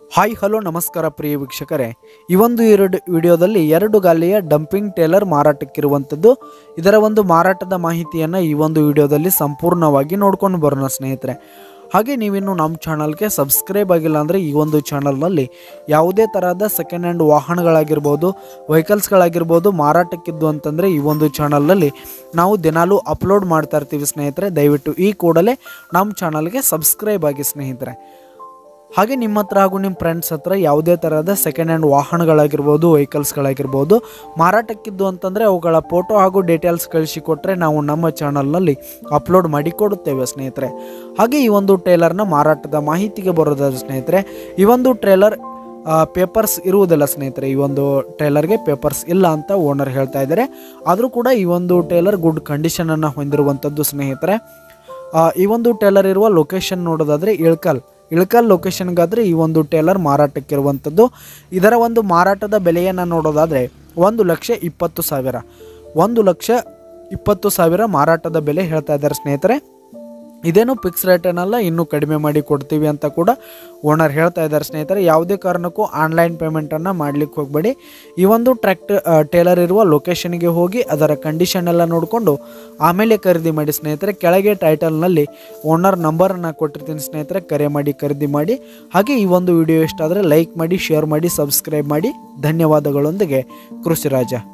hi hello ನಮಸ್ಕಾರ ಪ್ರಿಯ ವೀಕ್ಷಕರೇ ಈ ಒಂದು ಎರಡು ವಿಡಿಯೋದಲ್ಲಿ ಎರಡು ಗಾಲಿಯ ಡಂಪಿಂಗ್ ಟೇಲರ್ ಮಾರಾಟಕ್ಕಿರುವಂಥದ್ದು ಇದರ ಒಂದು ಮಾರಾಟದ ಮಾಹಿತಿಯನ್ನು ಈ ಒಂದು ವಿಡಿಯೋದಲ್ಲಿ ಸಂಪೂರ್ಣವಾಗಿ ನೋಡ್ಕೊಂಡು ಬರೋಣ ಸ್ನೇಹಿತರೆ ಹಾಗೆ ನೀವಿನ್ನು ನಮ್ಮ ಚಾನಲ್ಗೆ ಸಬ್ಸ್ಕ್ರೈಬ್ ಆಗಿಲ್ಲ ಅಂದರೆ ಈ ಒಂದು ಚಾನಲ್ನಲ್ಲಿ ಯಾವುದೇ ತರಹದ ಸೆಕೆಂಡ್ ಹ್ಯಾಂಡ್ ವಾಹನಗಳಾಗಿರ್ಬೋದು ವೆಹಿಕಲ್ಸ್ಗಳಾಗಿರ್ಬೋದು ಮಾರಾಟಕ್ಕಿದ್ದು ಅಂತಂದರೆ ಈ ಒಂದು ಚಾನಲ್ನಲ್ಲಿ ನಾವು ದಿನಾಲೂ ಅಪ್ಲೋಡ್ ಮಾಡ್ತಾ ಇರ್ತೀವಿ ಸ್ನೇಹಿತರೆ ದಯವಿಟ್ಟು ಈ ಕೂಡಲೇ ನಮ್ಮ ಚಾನಲ್ಗೆ ಸಬ್ಸ್ಕ್ರೈಬ್ ಆಗಿ ಸ್ನೇಹಿತರೆ ಹಾಗೆ ನಿಮ್ಮ ಹತ್ರ ಹಾಗೂ ನಿಮ್ಮ ಫ್ರೆಂಡ್ಸ್ ಹತ್ರ ಯಾವುದೇ ಥರದ ಸೆಕೆಂಡ್ ಹ್ಯಾಂಡ್ ವಾಹನಗಳಾಗಿರ್ಬೋದು ವೆಹಿಕಲ್ಸ್ಗಳಾಗಿರ್ಬೋದು ಮಾರಾಟಕ್ಕಿದ್ದು ಅಂತಂದರೆ ಅವುಗಳ ಫೋಟೋ ಹಾಗೂ ಡೀಟೇಲ್ಸ್ ಕಳಿಸಿಕೊಟ್ರೆ ನಾವು ನಮ್ಮ ಚಾನಲ್ನಲ್ಲಿ ಅಪ್ಲೋಡ್ ಮಾಡಿ ಕೊಡುತ್ತೇವೆ ಸ್ನೇಹಿತರೆ ಹಾಗೆ ಈ ಒಂದು ಟ್ರೇಲರ್ನ ಮಾರಾಟದ ಮಾಹಿತಿಗೆ ಬರೋದಾದ್ರೆ ಸ್ನೇಹಿತರೆ ಈ ಒಂದು ಟ್ರೇಲರ್ ಪೇಪರ್ಸ್ ಇರುವುದಿಲ್ಲ ಸ್ನೇಹಿತರೆ ಈ ಒಂದು ಟ್ರೇಲರ್ಗೆ ಪೇಪರ್ಸ್ ಇಲ್ಲ ಅಂತ ಓನರ್ ಹೇಳ್ತಾ ಇದ್ದಾರೆ ಆದರೂ ಕೂಡ ಈ ಒಂದು ಟೇಲರ್ ಗುಡ್ ಕಂಡೀಷನನ್ನು ಹೊಂದಿರುವಂಥದ್ದು ಸ್ನೇಹಿತರೆ ಆ, ಈ ಒಂದು ಟೇಲರ್ ಇರುವ ಲೊಕೇಶನ್ ನೋಡೋದಾದರೆ ಇಳ್ಕಲ್ ಇಳ್ಕಲ್ ಲೊಕೇಶನ್ಗಾದರೆ ಈ ಒಂದು ಟೇಲರ್ ಮಾರಾಟಕ್ಕಿರುವಂಥದ್ದು ಇದರ ಒಂದು ಮಾರಾಟದ ಬೆಲೆಯನ್ನು ನೋಡೋದಾದರೆ ಒಂದು ಲಕ್ಷ ಇಪ್ಪತ್ತು ಸಾವಿರ ಒಂದು ಲಕ್ಷ ಇಪ್ಪತ್ತು ಸಾವಿರ ಮಾರಾಟದ ಬೆಲೆ ಹೇಳ್ತಾ ಇದ್ದಾರೆ ಸ್ನೇಹಿತರೆ ಇದೇನು ಫಿಕ್ಸ್ ರೇಟ್ ಏನಲ್ಲ ಇನ್ನೂ ಕಡಿಮೆ ಮಾಡಿ ಕೊಡ್ತೀವಿ ಅಂತ ಕೂಡ ಓನರ್ ಹೇಳ್ತಾ ಇದ್ದಾರೆ ಸ್ನೇಹಿತರೆ ಯಾವುದೇ ಕಾರಣಕ್ಕೂ ಆನ್ಲೈನ್ ಪೇಮೆಂಟನ್ನು ಮಾಡಲಿಕ್ಕೆ ಹೋಗಬೇಡಿ ಈ ಒಂದು ಟ್ರ್ಯಾಕ್ಟರ್ ಟೇಲರ್ ಇರುವ ಲೊಕೇಶನ್ಗೆ ಹೋಗಿ ಅದರ ಕಂಡೀಷನ್ ಎಲ್ಲ ನೋಡಿಕೊಂಡು ಆಮೇಲೆ ಖರೀದಿ ಮಾಡಿ ಸ್ನೇಹಿತರೆ ಕೆಳಗೆ ಟೈಟಲ್ನಲ್ಲಿ ಓನರ್ ನಂಬರನ್ನು ಕೊಟ್ಟಿರ್ತೀನಿ ಸ್ನೇಹಿತರೆ ಕರೆ ಮಾಡಿ ಖರೀದಿ ಮಾಡಿ ಹಾಗೆ ಈ ಒಂದು ವಿಡಿಯೋ ಇಷ್ಟ ಆದರೆ ಲೈಕ್ ಮಾಡಿ ಶೇರ್ ಮಾಡಿ ಸಬ್ಸ್ಕ್ರೈಬ್ ಮಾಡಿ ಧನ್ಯವಾದಗಳೊಂದಿಗೆ ಕೃಷಿರಾಜ